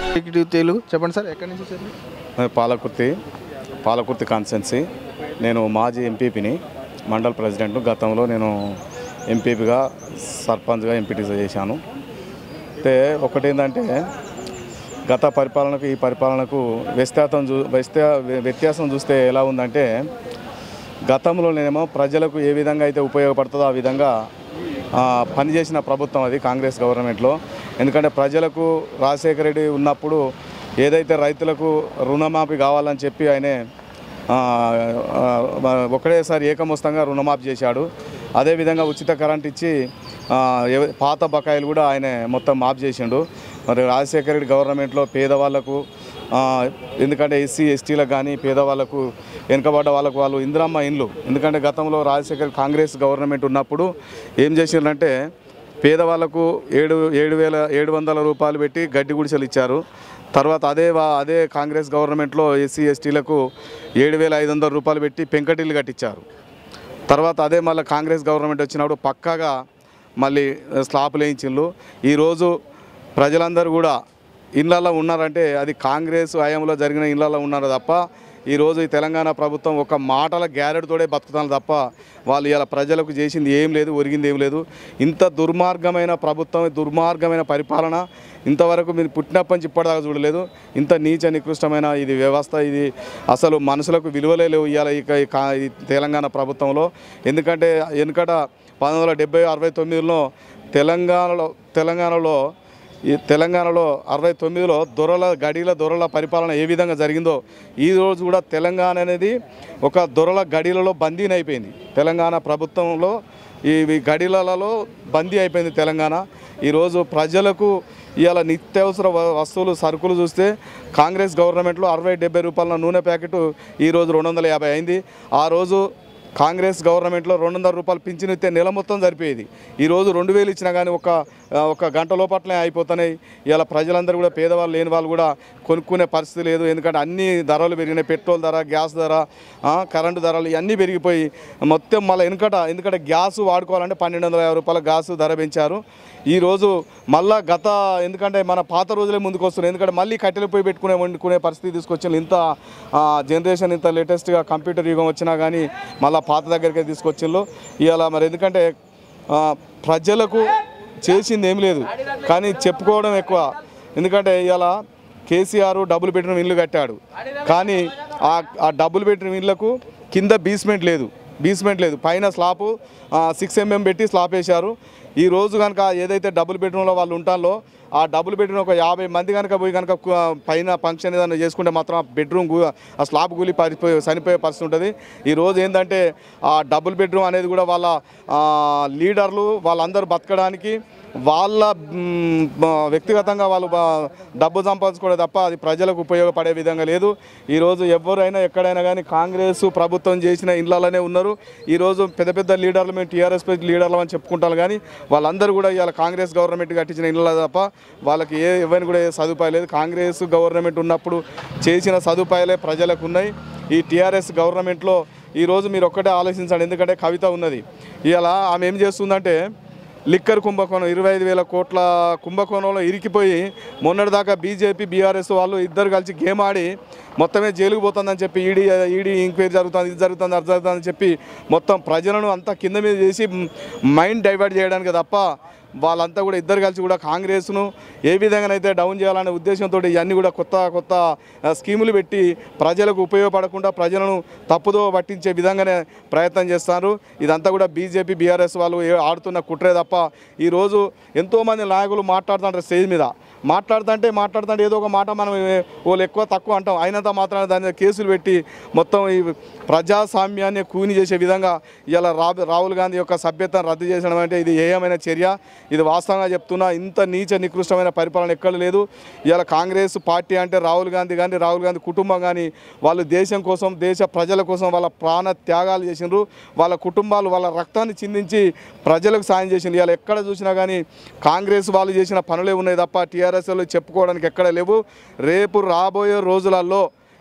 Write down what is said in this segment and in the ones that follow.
executive Telugu చెప్పండి sir ఎక్కడి నుంచి వచ్చారు నేను పాలకుర్తి పాలకుర్తి కాన్స్టెన్సీ నేను మాజీ ఎంపీపీని మండల్ ప్రెసిడెంట్ గతంలో నేను ఎంపీపీగా సర్పంచ్గా ఎంపీటీసీ చేశాను అయితే ఒకటేంటంటే గత పరిపాలనకు ఈ పరిపాలనకు వ్యత్యాసం చూ వ్యత్యా వ్యత్యాసం చూస్తే ఎలా ఉందంటే గతంలోనేమో ప్రజలకు ఏ విధంగా అయితే ఉపయోగపడుతుందో ఆ విధంగా ఆ, పనిచేసిన ప్రభుత్వం అది కాంగ్రెస్ గవర్నమెంట్లో ఎందుకంటే ప్రజలకు రాజశేఖర రెడ్డి ఉన్నప్పుడు ఏదైతే రైతులకు రుణమాఫీ కావాలని చెప్పి ఆయనే ఆ, ఆ, ఒకటేసారి ఏకమొస్తంగా రుణమాఫీ చేశాడు అదేవిధంగా ఉచిత కరెంట్ ఇచ్చి ఆ, ఎవ- పాత బకాయిలు కూడా ఆయన మొత్తం మాఫ్ చేసిండు మరి రాజశేఖర రెడ్డి గవర్నమెంట్లో పేదవాళ్లకు ఆ, ఎందుకంటే ఎస్సీ ఎస్టీలకు కానీ పేదవాళ్ళకు వెనుకబడ్డ వాళ్ళకు వాళ్ళు ఇందిరమ్మ ఇండ్లు ఎందుకంటే గతంలో రాజశేఖర్ కాంగ్రెస్ గవర్నమెంట్ ఉన్నప్పుడు ఏం చేసిండ్రంటే పేదవాళ్ళకు ఏడు ఏడు వేల ఏడు వందల రూపాయలు పెట్టి గడ్డి గుడిసెలు ఇచ్చారు తర్వాత అదే వా- అదే కాంగ్రెస్ గవర్నమెంట్లో ఎస్సీ ఎస్టీలకు ఏడు వేల ఐదు వందల రూపాయలు పెట్టి పెంకటిల్లు కట్టించారు తర్వాత అదే మళ్ళీ కాంగ్రెస్ గవర్నమెంట్ వచ్చినప్పుడు పక్కాగా మళ్ళీ స్లాపులు వేయించిండ్రు ఈరోజు ప్రజలందరూ కూడా ఇళ్ళల్లో ఉన్నారంటే అది కాంగ్రెస్ హయాంలో జరిగిన ఇళ్ళల్లో ఉన్నారు తప్ప ఈరోజు ఈ తెలంగాణ ప్రభుత్వం ఒక మాటల గ్యారెడ్తోడే బతుకుతాను తప్ప వాళ్ళు ఇలా ప్రజలకు చేసింది ఏం లేదు ఒరిగింది ఏం లేదు ఇంత దుర్మార్గమైన ప్రభుత్వం దుర్మార్గమైన పరిపాలన ఇంతవరకు మీరు పుట్టినప్పటి నుంచి ఇప్పటిదాకా చూడలేదు ఇంత నీచ నికృష్టమైన ఇది వ్యవస్థ ఇది అసలు మనుషులకు విలువలే లేవు ఇవాళ ఇక ఈ కా- ఈ తెలంగాణ ప్రభుత్వంలో ఎందుకంటే వెనుకట పంతొమ్మిది వందల డెబ్బై అరవై తొమ్మిదిలో తెలంగాణలో తెలంగాణలో ఈ తెలంగాణలో అరవై తొమ్మిదిలో దొరల గడిల దొరల పరిపాలన ఏ విధంగా జరిగిందో ఈ రోజు కూడా తెలంగాణ అనేది ఒక దొరల గడిలలో బందీని అయిపోయింది తెలంగాణ ప్రభుత్వంలో ఈ ఈ గడిలలో బందీ అయిపోయింది తెలంగాణ ఈరోజు ప్రజలకు ఇవాళ నిత్యావసర వ- వస్తువులు సరుకులు చూస్తే కాంగ్రెస్ గవర్నమెంట్లో అరవై డెబ్బై రూపాయల నూనె ప్యాకెట్ ఈరోజు రెండు వందల యాభై అయింది ఆ రోజు కాంగ్రెస్ గవర్నమెంట్లో రెండు వందల రూపాయలు పింఛన్ ఇస్తే నెల మొత్తం సరిపోయేది ఈరోజు రెండు వేలు ఇచ్చినా కానీ ఒక ఆ, ఒక గంట లోపట్లే అయిపోతున్నాయి ఇలా ప్రజలందరూ కూడా పేదవాళ్ళు లేని వాళ్ళు కూడా కొనుక్కునే పరిస్థితి లేదు ఎందుకంటే అన్ని ధరలు పెరిగినాయి పెట్రోల్ ధర గ్యాస్ ధర ఆ, కరెంటు ధరలు ఇవన్నీ పెరిగిపోయి మొత్తం మళ్ళీ వెనుకట ఎందుకంటే గ్యాస్ వాడుకోవాలంటే పన్నెండు వందల యాభై రూపాయల గ్యాస్ ధర పెంచారు ఈరోజు మళ్ళా గత ఎందుకంటే మన పాత రోజులే ముందుకు వస్తున్నాయి ఎందుకంటే మళ్ళీ కట్టెల పొయ్యి పెట్టుకునే వండుకునే పరిస్థితి తీసుకొచ్చింది ఇంత ఆ, జనరేషన్ ఇంత లేటెస్ట్గా కంప్యూటర్ యుగం వచ్చినా కానీ మళ్ళీ పాత దగ్గరికి తీసుకొచ్చిండ్రు ఇవాళ మరి ఎందుకంటే ఆ, ప్రజలకు చేసింది ఏం లేదు కానీ చెప్పుకోవడం ఎక్కువ ఎందుకంటే ఇవాళ కేసీఆర్ డబుల్ బెడ్రూమ్ ఇల్లు కట్టాడు కానీ ఆ ఆ డబుల్ బెడ్రూమ్ ఇళ్లకు కింద బీస్మెంట్ లేదు బీస్మెంట్ లేదు పైన స్లాపు సిక్స్ ఎంఎం పెట్టి స్లాప్ వేశారు ఈ రోజు కనుక ఏదైతే డబుల్ బెడ్రూమ్లో వాళ్ళు ఉంటారో ఆ డబుల్ బెడ్రూమ్ ఒక యాభై మంది కనుక పోయి కనుక కు- పైన ఫంక్షన్ ఏదైనా చేసుకుంటే మాత్రం ఆ బెడ్రూమ్ గు- ఆ స్లాబ్ కూలి పరిపోయి చనిపోయే పరిస్థితి ఉంటుంది ఈ రోజు ఏంటంటే ఆ డబుల్ బెడ్రూమ్ అనేది కూడా వాళ్ళ ఆ, లీడర్లు వాళ్ళందరూ బతకడానికి వాళ్ళ మ్, బ- వ్యక్తిగతంగా వాళ్ళు బ- డబ్బు సంపాదించుకోవడం తప్ప అది ప్రజలకు ఉపయోగపడే విధంగా లేదు ఈరోజు ఎవరైనా ఎక్కడైనా కానీ కాంగ్రెస్ ప్రభుత్వం చేసిన ఇళ్ళలోనే ఉన్నారు ఈరోజు పెద్ద పెద్ద లీడర్లు మేము టీఆర్ఎస్ లీడర్లు అని చెప్పుకుంటారు కానీ వాళ్ళందరూ కూడా ఇవాళ కాంగ్రెస్ గవర్నమెంట్ కట్టించిన ఇళ్ళ తప్ప వాళ్ళకి ఏ ఎవరిని కూడా ఏ సదుపాయం లేదు కాంగ్రెస్ గవర్నమెంట్ ఉన్నప్పుడు చేసిన సదుపాయాలే ప్రజలకు ఉన్నాయి ఈ టీఆర్ఎస్ గవర్నమెంట్లో ఈరోజు మీరు ఒక్కటే ఆలోచించండి ఎందుకంటే కవిత ఉన్నది ఇవాళ ఆమె ఏం చేస్తుందంటే లిక్కర్ కుంభకోణం ఇరవై ఐదు వేల కోట్ల కుంభకోణంలో ఇరికిపోయి మొన్నటిదాకా బీజేపీ బీఆర్ఎస్ వాళ్ళు ఇద్దరు కలిసి గేమ్ ఆడి మొత్తమే జైలుకు పోతుందని చెప్పి ఈడీ ఈడీ ఎంక్వైరీ జరుగుతుంది ఇది జరుగుతుంది అది జరుగుతుందని చెప్పి మొత్తం ప్రజలను అంతా కింద మీద చేసి మైండ్ డైవర్ట్ చేయడానికి తప్ప వాళ్ళంతా కూడా ఇద్దరు కలిసి కూడా కాంగ్రెస్ను ఏ విధంగానైతే డౌన్ చేయాలనే ఉద్దేశంతో ఇవన్నీ కూడా కొత్త కొత్త ఆ, స్కీములు పెట్టి ప్రజలకు ఉపయోగపడకుండా ప్రజలను తప్పుదో పట్టించే విధంగానే ప్రయత్నం చేస్తారు ఇదంతా కూడా బీజేపీ బీఆర్ఎస్ వాళ్ళు ఏ- ఆడుతున్న కుట్రే తప్ప ఈరోజు ఎంతోమంది నాయకులు మాట్లాడుతుంటారు స్టేజ్ మీద మాట్లాడుతుంటే మాట్లాడుతుంటే ఏదో ఒక మాట మనం ఏ- వాళ్ళు ఎక్కువ తక్కువ అంటాం అయినంత మాత్రాన దాని మీద కేసులు పెట్టి మొత్తం ఈ ప్రజాస్వామ్యాన్ని కూని చేసే విధంగా ఇలా రా రాహుల్ గాంధీ యొక్క సభ్యతను రద్దు చేసడం అంటే ఇది ఏయమైన చర్య ఇది వాస్తవంగా చెప్తున్నా ఇంత నీచ నికృష్టమైన పరిపాలన ఎక్కడ లేదు ఇలా కాంగ్రెస్ పార్టీ అంటే రాహుల్ గాంధీ కానీ రాహుల్ గాంధీ కుటుంబం కానీ వాళ్ళు దేశం కోసం దేశ ప్రజల కోసం వాళ్ళ ప్రాణ త్యాగాలు చేసిండ్రు వాళ్ళ కుటుంబాలు వాళ్ళ రక్తాన్ని చిందించి ప్రజలకు సాయం చేసిండ్రు ఇవాళ ఎక్కడ చూసినా కానీ కాంగ్రెస్ వాళ్ళు చేసిన పనులే ఉన్నాయి తప్ప టీఆర్ఎస్ వాళ్ళు చెప్పుకోవడానికి ఎక్కడ లేవు రేపు రాబోయే రోజులలో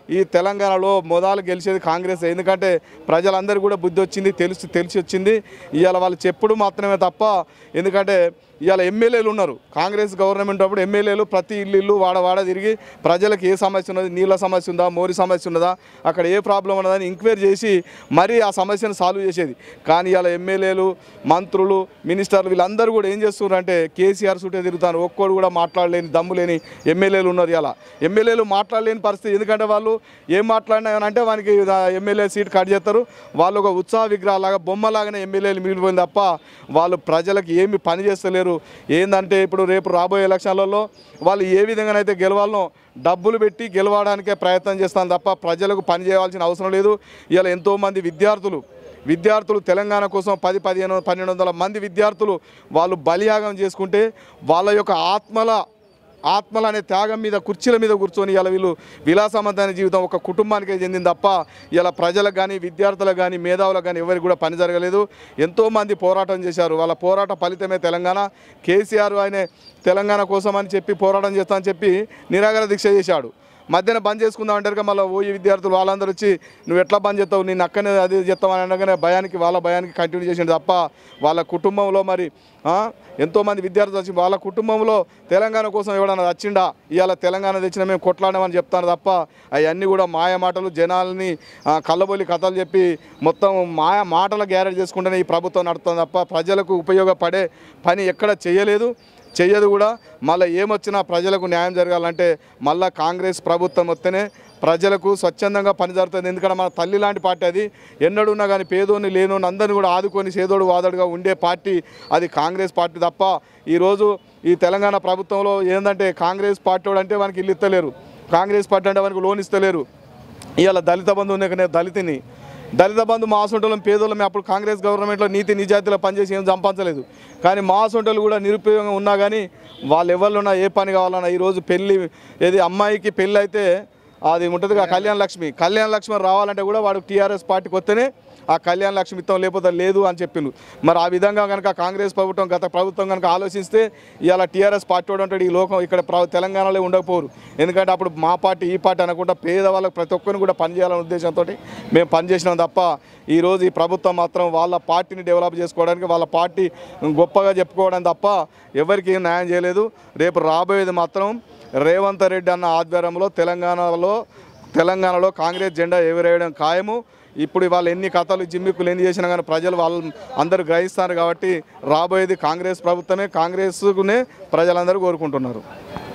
ఈ తెలంగాణలో మొదలు గెలిచేది కాంగ్రెస్ ఎందుకంటే ప్రజలందరూ కూడా బుద్ధి వచ్చింది తెలిసి తెలిసి వచ్చింది ఇవాళ వాళ్ళు చెప్పుడు మాత్రమే తప్ప ఎందుకంటే ఇవాళ ఎమ్మెల్యేలు ఉన్నారు కాంగ్రెస్ గవర్నమెంట్ అప్పుడు ఎమ్మెల్యేలు ప్రతి ఇల్లు ఇల్లు వాడ వాడ తిరిగి ప్రజలకు ఏ సమస్య ఉన్నది నీళ్ళ సమస్య ఉందా మోరి సమస్య ఉన్నదా అక్కడ ఏ ప్రాబ్లం ఉన్నదని ఎంక్వైరీ చేసి మరీ ఆ సమస్యను సాల్వ్ చేసేది కానీ ఇవాళ ఎమ్మెల్యేలు మంత్రులు మినిస్టర్లు వీళ్ళందరూ కూడా ఏం చేస్తున్నారు అంటే కేసీఆర్ చుట్టే తిరుగుతారు ఒక్కడు కూడా మాట్లాడలేని దమ్ము లేని ఎమ్మెల్యేలు ఉన్నారు ఇలా ఎమ్మెల్యేలు మాట్లాడలేని పరిస్థితి ఎందుకంటే వాళ్ళు ఏం మాట్లాడినా అంటే వానికి ఎమ్మెల్యే సీట్ కట్ చేస్తారు వాళ్ళు ఒక ఉత్సాహ విగ్రహాలాగా బొమ్మలాగానే ఎమ్మెల్యేలు మిగిలిపోయింది తప్ప వాళ్ళు ప్రజలకు ఏమి పని చేస్తలేరు ఏంటంటే ఇప్పుడు రేపు రాబోయే ఎలక్షన్లలో వాళ్ళు ఏ విధంగానైతే గెలవాలనో డబ్బులు పెట్టి గెలవడానికే ప్రయత్నం చేస్తాను తప్ప ప్రజలకు పని చేయాల్సిన అవసరం లేదు ఇలా ఎంతోమంది విద్యార్థులు విద్యార్థులు తెలంగాణ కోసం పది పదిహేను పన్నెండు వందల మంది విద్యార్థులు వాళ్ళు బలియాగం చేసుకుంటే వాళ్ళ యొక్క ఆత్మల ఆత్మల అనే త్యాగం మీద కుర్చీల మీద కూర్చొని ఇలా వీళ్ళు విలాసవంతమైన జీవితం ఒక కుటుంబానికే చెందింది తప్ప ఇలా ప్రజలకు కానీ విద్యార్థులకు కానీ మేధావులకు కానీ ఎవరికి కూడా పని జరగలేదు ఎంతోమంది పోరాటం చేశారు వాళ్ళ పోరాట ఫలితమే తెలంగాణ కేసీఆర్ ఆయన తెలంగాణ కోసం అని చెప్పి పోరాటం చేస్తా అని చెప్పి నిరాకరణ దీక్ష చేశాడు మధ్యాహ్నం బంద్ చేసుకుందాం అంటారు మళ్ళీ ఓయి విద్యార్థులు వాళ్ళందరూ వచ్చి నువ్వు ఎట్లా బంద్ చేస్తావు నేను అక్కనే అది చేస్తావు అని అనగానే భయానికి వాళ్ళ భయానికి కంటిన్యూ చేసిండు తప్ప వాళ్ళ కుటుంబంలో మరి ఆ, ఎంతోమంది విద్యార్థులు వచ్చి వాళ్ళ కుటుంబంలో తెలంగాణ కోసం ఎవడన్నా వచ్చిండా ఇవాళ తెలంగాణ తెచ్చిన మేము కొట్లాడమని చెప్తాను తప్ప అవన్నీ కూడా మాయ మాటలు జనాల్ని ఆ, కళ్ళబొల్లి కథలు చెప్పి మొత్తం మాయ మాటల గ్యారెంటీ చేసుకుంటేనే ఈ ప్రభుత్వం నడుస్తుంది తప్ప ప్రజలకు ఉపయోగపడే పని ఎక్కడ చేయలేదు చెయ్యదు కూడా మళ్ళీ ఏమొచ్చినా ప్రజలకు న్యాయం జరగాలంటే మళ్ళీ కాంగ్రెస్ ప్రభుత్వం వస్తేనే ప్రజలకు స్వచ్ఛందంగా పని జరుగుతుంది ఎందుకంటే మన తల్లి లాంటి పార్టీ అది ఎన్నడున్నా కానీ పేదోని లేనోని అందరిని కూడా ఆదుకొని సేదోడు వాదోడుగా ఉండే పార్టీ అది కాంగ్రెస్ పార్టీ తప్ప ఈరోజు ఈ తెలంగాణ ప్రభుత్వంలో ఏంటంటే కాంగ్రెస్ పార్టీ వాడు అంటే వానికి ఇల్లు ఇస్తలేరు కాంగ్రెస్ పార్టీ అంటే వానికి లోన్ ఇస్తలేరు ఇవాళ దళిత బంధు ఉన్నాయి నేను దళితుని దళిత బంధు మా సొంటోళ్ళం పేదోళ్ళం అప్పుడు కాంగ్రెస్ గవర్నమెంట్లో నీతి నిజాయితీలో పనిచేసి ఏం సంపాదించలేదు కానీ మా సొంటోళ్ళు కూడా నిరుపయోగంగా ఉన్నా కానీ వాళ్ళు ఎవరున్నా ఏ పని కావాలన్నా ఈరోజు పెళ్ళి ఏది అమ్మాయికి పెళ్ళి అయితే అది ఉంటుంది కదా కళ్యాణ లక్ష్మి కళ్యాణ లక్ష్మి రావాలంటే కూడా వాడు టీఆర్ఎస్ పార్టీకి వస్తేనే ఆ కళ్యాణ లక్ష్మి ఇస్తాం లేకపోతే లేదు అని చెప్పిండు మరి ఆ విధంగా కనుక కాంగ్రెస్ ప్రభుత్వం గత ప్రభుత్వం కనుక ఆలోచిస్తే ఇవాళ టీఆర్ఎస్ పార్టీ వాడు ఉంటాడు ఈ లోకం ఇక్కడ ప్ర- తెలంగాణలో ఉండకపోరు ఎందుకంటే అప్పుడు మా పార్టీ ఈ పార్టీ అనకుండా పేదవాళ్ళకి ప్రతి ఒక్కరిని కూడా పనిచేయాలనే ఉద్దేశంతో మేము పనిచేసినాం తప్ప ఈరోజు ఈ ప్రభుత్వం మాత్రం వాళ్ళ పార్టీని డెవలప్ చేసుకోవడానికి వాళ్ళ పార్టీ గొప్పగా చెప్పుకోవడం తప్ప ఎవరికి ఏం న్యాయం చేయలేదు రేపు రాబోయేది మాత్రం రేవంత్ రెడ్డి అన్న ఆధ్వర్యంలో తెలంగాణలో తెలంగాణలో కాంగ్రెస్ జెండా ఎగురేయడం ఖాయము ఇప్పుడు వాళ్ళు ఎన్ని కథలు జిమ్మిక్కులు ఎన్ని చేసినా కానీ ప్రజలు వాళ్ళు అందరూ గ్రహిస్తారు కాబట్టి రాబోయేది కాంగ్రెస్ ప్రభుత్వమే కాంగ్రెస్కునే ప్రజలందరూ కోరుకుంటున్నారు